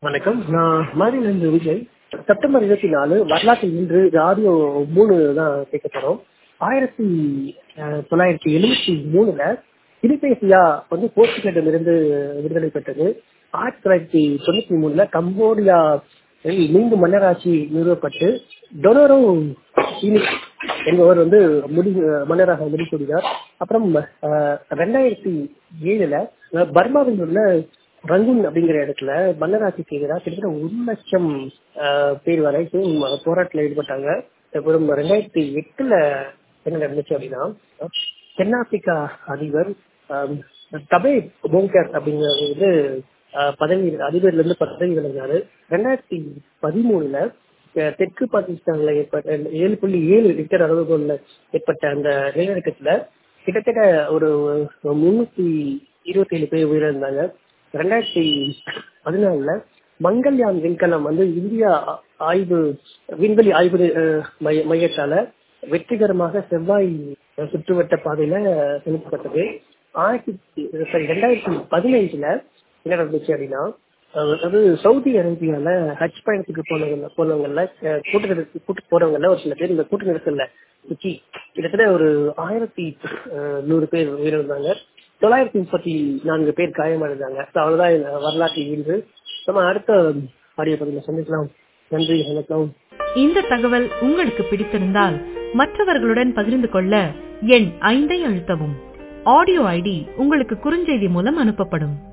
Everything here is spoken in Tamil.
வணக்கம் நான் மாநிலிருந்து விஜய் செப்டம்பர் இருபத்தி நாலு வரலாற்றில் இன்று ஆடியோ மூணு தான் கேட்க போறோம் ஆயிரத்தி அஹ், தொள்ளாயிரத்தி எழுபத்தி மூணுல பிலிப்பேசியா வந்து போர்ச்சுகலிடமிருந்து விடுதலை பெற்றது ஆயிரத்தி தொள்ளாயிரத்தி தொண்ணூத்தி மூணுல கம்போடியா மீண்டும் மன்னராட்சி நிறுவப்பட்டு டொனோரோ யூனிட் என்பவர் வந்து முடி மன்னராக முடிசூடினார் அப்புறம் அஹ், ரெண்டாயிரத்தி ஏழுல அஹ், பர்மாவில் உள்ள ரங்கூன் அப்படிங்கிற இடத்துல மன்னராட்சி செய்கிறார் கிட்டத்தட்ட ஒரு லட்சம் அஹ், பேர் வரைக்கும் போராட்டத்தில் ஈடுபட்டாங்க அப்புறம் ரெண்டாயிரத்தி எட்டுல என்ன நடந்துச்சு அப்படின்னா தென்னாப்பிரிக்கா அதிபர் அஹ், தபே போங்கர் அப்படிங்கிறது வந்து அஹ், பதவி அதிபர்ல இருந்து பதவி விலகினாரு ரெண்டாயிரத்தி பதிமூணுல அஹ், தெற்கு பாகிஸ்தான்ல ஏற்பட்ட ஏழு புள்ளி ஏழு லிட்டர் அளவுகோல்ல ஏற்பட்ட அந்த நிலநடுக்கத்துல கிட்டத்தட்ட ஒரு முன்னூத்தி இருபத்தி ஏழு பேர் உயிரிழந்தாங்க ரெண்டாயிரத்தி பதினாலுல மங்கள்யான் விண்கலம் வந்து இந்தியா ஆய்வு விண்வெளி ஆய்வு அஹ், மைய- மையத்தால வெற்றிகரமாக செவ்வாய் சுற்றுவட்ட பாதையில செலுத்தப்பட்டது ஆயிரத்தி சாரி ரெண்டாயிரத்தி பதினைஞ்சுல என்ன நடந்துச்சு அப்படின்னா அதாவது சவுதி அரேபியால ஹஜ் பயணத்துக்கு போனவங்க போனவங்கல அஹ், கூட்டு நெரிசல் கூட்டு போறவங்கல ஒரு சில பேர் இந்த கூட்டு நெரிசல்ல சுற்றி கிட்டத்தட்ட ஒரு ஆயிரத்தி அஹ், நூறு பேர் உயிரிழந்தாங்க தொள்ளாயிரத்தி முப்பத்தி நான்கு பேர் காயமடைந்தாங்க So, அவ்வளவுதான் இந்த வரலாற்று இன்று நம்ம அடுத்த ஆடியோ பகுதியில் சந்திக்கலாம் நன்றி வணக்கம் இந்த தகவல் உங்களுக்கு பிடித்திருந்தால் மற்றவர்களுடன் பகிர்ந்து கொள்ள எண் ஐந்தை அழுத்தவும் ஆடியோ ஐடி உங்களுக்கு குறுஞ்செய்தி மூலம் அனுப்பப்படும்